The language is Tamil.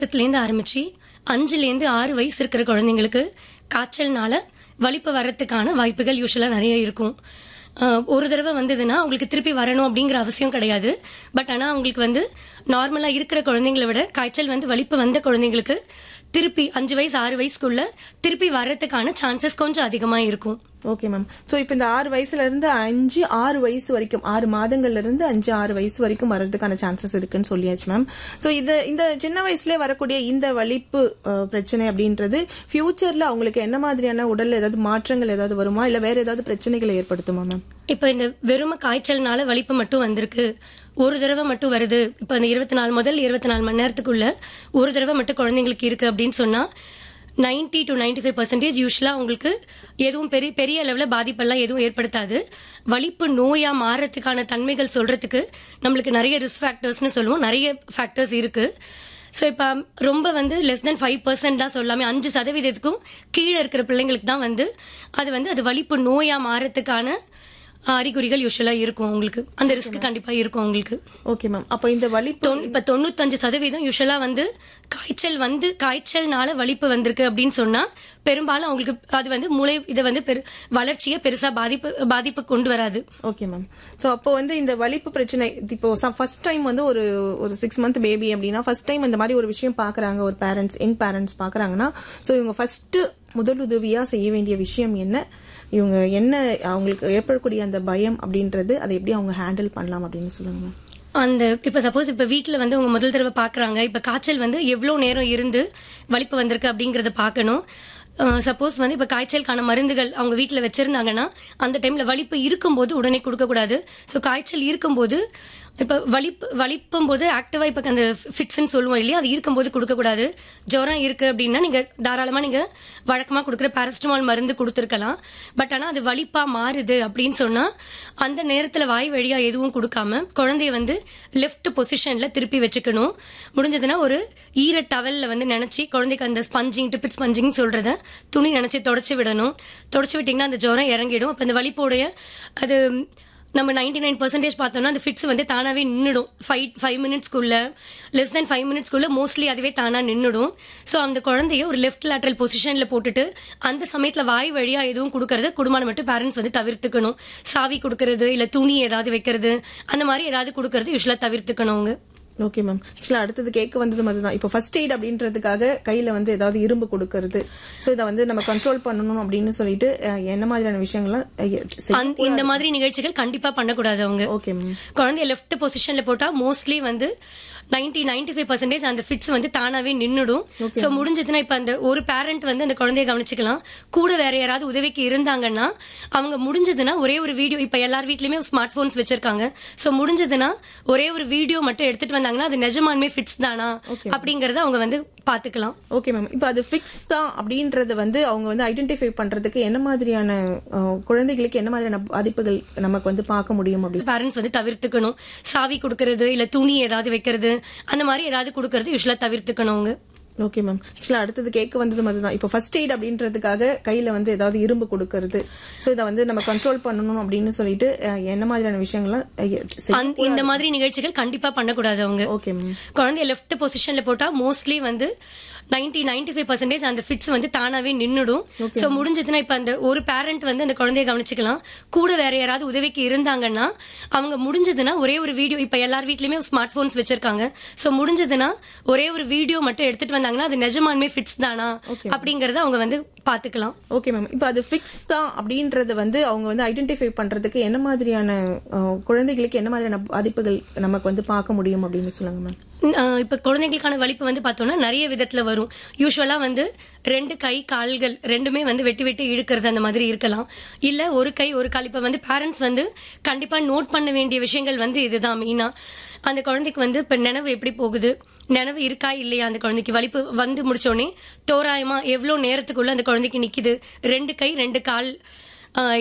இருந்து ஆரம்பிச்சு அஞ்சுலேருந்து ஆறு வயசு இருக்கிற குழந்தைங்களுக்கு காய்ச்சல்னால வலிப்பு வரத்துக்கான வாய்ப்புகள் யூஸ்வலாக நிறைய இருக்கும் அஹ், ஒரு தடவை வந்ததுன்னா அவங்களுக்கு திருப்பி வரணும் அப்படிங்கிற அவசியம் கிடையாது பட் ஆனால் அவங்களுக்கு வந்து நார்மலாக இருக்கிற குழந்தைங்களை விட காய்ச்சல் வந்து வலிப்பு வந்த குழந்தைங்களுக்கு திருப்பி அஞ்சு வயசு ஆறு வயசுக்குள்ள திருப்பி வர்றதுக்கான சான்சஸ் கொஞ்சம் அதிகமாக இருக்கும் ஓகே மேம் சோ இப்போ இந்த ஆறு வயசுல இருந்து அஞ்சு ஆறு வயசு வரைக்கும் ஆறு மாதங்கள்ல இருந்து அஞ்சு ஆறு வயசு வரைக்கும் வர்றதுக்கான சான்சஸ் இருக்குன்னு சொல்லியாச்சு மேம் சோ இது இந்த சின்ன வயசுல வரக்கூடிய இந்த வலிப்பு அஹ், பிரச்சனை அப்படின்றது ஃபியூச்சர்ல அவங்களுக்கு என்ன மாதிரியான உடல்ல ஏதாவது மாற்றங்கள் ஏதாவது வருமா இல்ல வேற ஏதாவது பிரச்சனைகளை ஏற்படுத்துமா மேம் இப்போ இந்த வெறும காய்ச்சல்னால வலிப்பு மட்டும் வந்திருக்கு ஒரு தடவை மட்டும் வருது இப்போ இந்த இருபத்தி நாலு முதல் இருபத்தி நாலு மணி நேரத்துக்குள்ள ஒரு தடவை மட்டும் குழந்தைங்களுக்கு இருக்கு அப்படின்னு சொன்னா 90 டு 95% ஃபைவ் பர்சன்டேஜ் யூஸ்வலாக உங்களுக்கு எதுவும் பெரிய பெரிய அளவில் பாதிப்பெல்லாம் எதுவும் ஏற்படுத்தாது வலிப்பு நோயா மாறத்துக்கான தன்மைகள் சொல்றதுக்கு நம்மளுக்கு நிறைய ரிஸ்க் ஃபேக்டர்ஸ்னு சொல்லுவோம் நிறைய ஃபேக்டர்ஸ் இருக்கு ஸோ இப்போ ரொம்ப வந்து லெஸ் தென் ஃபைவ் பர்சன்ட் தான் சொல்லாமே அஞ்சு சதவீதத்துக்கும் கீழே இருக்கிற பிள்ளைங்களுக்கு தான் வந்து அது வந்து அது வலிப்பு நோயா மாறத்துக்கான அறிகுறிகள் யூஸ்வலா இருக்கும் உங்களுக்கு அந்த ரிஸ்க் கண்டிப்பா இருக்கும் உங்களுக்கு ஓகே மேம் அப்போ இந்த வலிப்பு தொண்ணூ- இப்ப தொண்ணூத்தஞ்சு சதவீதம் யூஸ்வலா வந்து காய்ச்சல் வந்து காய்ச்சல்னால வலிப்பு வந்திருக்கு அப்படின்னு சொன்னா பெரும்பாலும் அவங்களுக்கு அது வந்து மூளை இதை வந்து பெரு- வளர்ச்சியை பெருசா பாதிப்பு பாதிப்பு கொண்டு வராது ஓகே மேம் சோ அப்போ வந்து இந்த வலிப்பு பிரச்சனை இப்போ ஃபர்ஸ்ட் டைம் வந்து ஒரு ஒரு சிக்ஸ் மந்த் பேபி அப்படின்னா ஃபர்ஸ்ட் டைம் இந்த மாதிரி ஒரு விஷயம் பாக்குறாங்க ஒரு பேரண்ட்ஸ் யங் பேரண்ட்ஸ் பாக்குறாங்கன்னா சோ இவங்க ஃபர்ஸ்ட் முதலுதவியா செய்ய வேண்டிய விஷயம் என்ன இவங்க என்ன அவங்களுக்கு ஏற்படக்கூடிய அந்த பயம் அப்படின்றது அதை எப்படி அவங்க ஹேண்டில் பண்ணலாம் அப்படின்னு சொல்லுங்க மேம் அந்த இப்ப சப்போஸ் இப்ப வீட்ல வந்து உங்க முதல் தடவை பாக்குறாங்க இப்ப காய்ச்சல் வந்து எவ்வளவு நேரம் இருந்து வலிப்பு வந்திருக்கு அப்படிங்கறத பார்க்கணும் சப்போஸ் வந்து இப்ப காய்ச்சலுக்கான மருந்துகள் அவங்க வீட்ல வச்சிருந்தாங்கன்னா அந்த டைம்ல வலிப்பு இருக்கும்போது உடனே கொடுக்க கூடாது ஸோ காய்ச்சல் இருக்கும்போது இப்ப வலிப்பு வலிப்பும் போது ஆக்டிவா இப்ப அந்த ஃபிட்ஸ்ன்னு சொல்லுவோம் இல்லையா அது இருக்கும்போது கொடுக்க கூடாது ஜுரம் இருக்கு அப்படின்னா நீங்க தாராளமா நீங்க வழக்கமா கொடுக்குற பாராசிட்டமால் மருந்து கொடுத்துருக்கலாம் பட் ஆனா அது வலிப்பா மாறுது அப்படின்னு சொன்னா அந்த நேரத்துல வாய் வழியா எதுவும் கொடுக்காம குழந்தைய வந்து லெஃப்ட் பொசிஷன்ல திருப்பி வச்சுக்கணும் முடிஞ்சதுன்னா ஒரு ஈர டவல்ல வந்து நினைச்சு குழந்தைக்கு அந்த ஸ்பஞ்சிங் டிபிட் ஸ்பஞ்சிங் சொல்றத துணி நினைச்சு தொடச்சு விடணும் தொடச்சு விட்டீங்கன்னா அந்த ஜுரம் இறங்கிடும் அப்ப அந்த வலிப்போடைய அது நம்ம 99% நைன் பர்சன்டேஜ் பார்த்தோம்னா அந்த ஃபிட்ஸ் வந்து தானாவே நின்றுடும் ஃபைவ் ஃபைவ் மினிட்ஸ்க்குள்ள லெஸ் தென் ஃபைவ் மினிட்ஸ்க்குள்ள மோஸ்ட்லி அதுவே தானா நின்றுடும் ஸோ அந்த குழந்தைய ஒரு லெஃப்ட் லேட்ரல் பொசிஷன்ல போட்டுட்டு அந்த சமயத்துல வாய் வழியா எதுவும் கொடுக்கறத குடும்பம் மட்டும் பேரண்ட்ஸ் வந்து தவிர்த்துக்கணும் சாவி கொடுக்கறது இல்ல துணி ஏதாவது வைக்கிறது அந்த மாதிரி ஏதாவது கொடுக்கறது யூஸ்வலா தவிர்த்துக்கணும் அவங்க ஓகே மேம் ஆக்சுவலா அடுத்தது கேட்க வந்தது அதுதான் இப்போ ஃபர்ஸ்ட் எய்ட் அப்படின்றதுக்காக கையில வந்து ஏதாவது இரும்பு கொடுக்கறது சோ இதை வந்து நம்ம கண்ட்ரோல் பண்ணணும் அப்படின்னு சொல்லிட்டு அஹ், என்ன மாதிரியான விஷயங்கள்லாம் அஹ், செய்ய- அந்த- இந்த மாதிரி நிகழ்ச்சிகள் கண்டிப்பா பண்ணக்கூடாது அவங்க ஓகே மேம் குழந்தைய லெஃப்ட் பொசிஷன்ல போட்டா மோஸ்ட்லி வந்து 90 95% ஃபைவ் பர்சன்டேஜ் அந்த ஃபிட்ஸ் வந்து தானாவே நின்னுடும் சோ முடிஞ்சதுன்னா இப்ப அந்த ஒரு பேரண்ட் வந்து அந்த குழந்தைய கவனிச்சுக்கலாம் கூட வேற யாராவது உதவிக்கு இருந்தாங்கன்னா அவங்க முடிஞ்சதுன்னா ஒரே ஒரு வீடியோ இப்ப எல்லார் வீட்லயுமே ஸ்மார்ட் போன்ஸ் வச்சிருக்காங்க சோ முடிஞ்சதுன்னா ஒரே ஒரு வீடியோ மட்டும் எடுத்துட்டு வந்தாங்கன்னா அது நிஜமானுமே ஃபிட்ஸ் தானா அப்படிங்கறத அவங்க வந்து பாத்துக்கலாம் ஓகே மேம் இப்போ அது ஃபிக்ஸ் தான் அப்படின்றத வந்து அவங்க வந்து ஐடென்டிஃபை பண்றதுக்கு என்ன மாதிரியான அஹ், குழந்தைகளுக்கு என்ன மாதிரியான பாதிப்புகள் நமக்கு வந்து பார்க்க முடியும் அப்படி பேரண்ட்ஸ் வந்து தவிர்த்துக்கணும் சாவி கொடுக்கறது இல்ல துணி ஏதாவது வைக்கிறது அந்த மாதிரி ஏதாவது கொடுக்கறது யூஸ்வலா தவிர்த்துக்கணும் அவங்க ஓகே மேம் ஆக்சுவலா அடுத்தது கேட்க வந்தது அதுதான் இப்போ ஃபர்ஸ்ட் எய்ட் அப்படின்றதுக்காக கையில வந்து ஏதாவது இரும்பு கொடுக்கறது சோ இதை வந்து நம்ம கண்ட்ரோல் பண்ணணும் அப்படின்னு சொல்லிட்டு அஹ், என்ன மாதிரியான விஷயங்கள்லாம் அஹ், செய்ய- அந்த- இந்த மாதிரி நிகழ்ச்சிகள் கண்டிப்பா பண்ணக்கூடாது அவங்க ஓகே மேம் குழந்தைய லெஃப்ட் பொசிஷன்ல போட்டா மோஸ்ட்லி வந்து 90 95% ஃபைவ் பர்சன்டேஜ் அந்த ஃபிட்ஸ் வந்து தானாவே நின்னுடும் சோ முடிஞ்சதுன்னா இப்ப அந்த ஒரு பேரண்ட் வந்து அந்த குழந்தைய கவனிச்சுக்கலாம் கூட வேற யாராவது உதவிக்கு இருந்தாங்கன்னா அவங்க முடிஞ்சதுன்னா ஒரே ஒரு வீடியோ இப்ப எல்லார் வீட்லயுமே ஸ்மார்ட் போன்ஸ் வச்சிருக்காங்க சோ முடிஞ்சதுன்னா ஒரே ஒரு வீடியோ மட்டும் எடுத்துட்டு வந்தாங்கன்னா அது நிஜமானுமே ஃபிட்ஸ் தானா அப்படிங்கறத அவங்க வந்து பாத்துக்கலாம் ஓகே மேம் இப்போ அது ஃபிக்ஸ் தான் அப்படின்றத வந்து அவங்க வந்து ஐடென்டிஃபை பண்றதுக்கு என்ன மாதிரியான அஹ், குழந்தைகளுக்கு என்ன மாதிரியான பாதிப்புகள் நமக்கு வந்து பார்க்க முடியும் அப்படின்னு சொல்லுங்க மேம் அஹ் இப்ப குழந்தைகளுக்கான வலிப்பு வந்து பார்த்தோம்னா நிறைய விதத்துல வரும் யூஸ்வலா வந்து ரெண்டு கை கால்கள் ரெண்டுமே வந்து வெட்டி வெட்டி இழுக்கிறது அந்த மாதிரி இருக்கலாம் இல்ல ஒரு கை ஒரு கால் இப்ப வந்து பேரண்ட்ஸ் வந்து கண்டிப்பா நோட் பண்ண வேண்டிய விஷயங்கள் வந்து இதுதான் மெயினா அந்த குழந்தைக்கு வந்து இப்ப நினைவு எப்படி போகுது நினைவு இருக்கா இல்லையா அந்த குழந்தைக்கு வலிப்பு வந்து முடிச்சோடனே தோராயமா எவ்வளவு நேரத்துக்குள்ள அந்த குழந்தைக்கு நிக்குது ரெண்டு கை ரெண்டு கால் அஹ்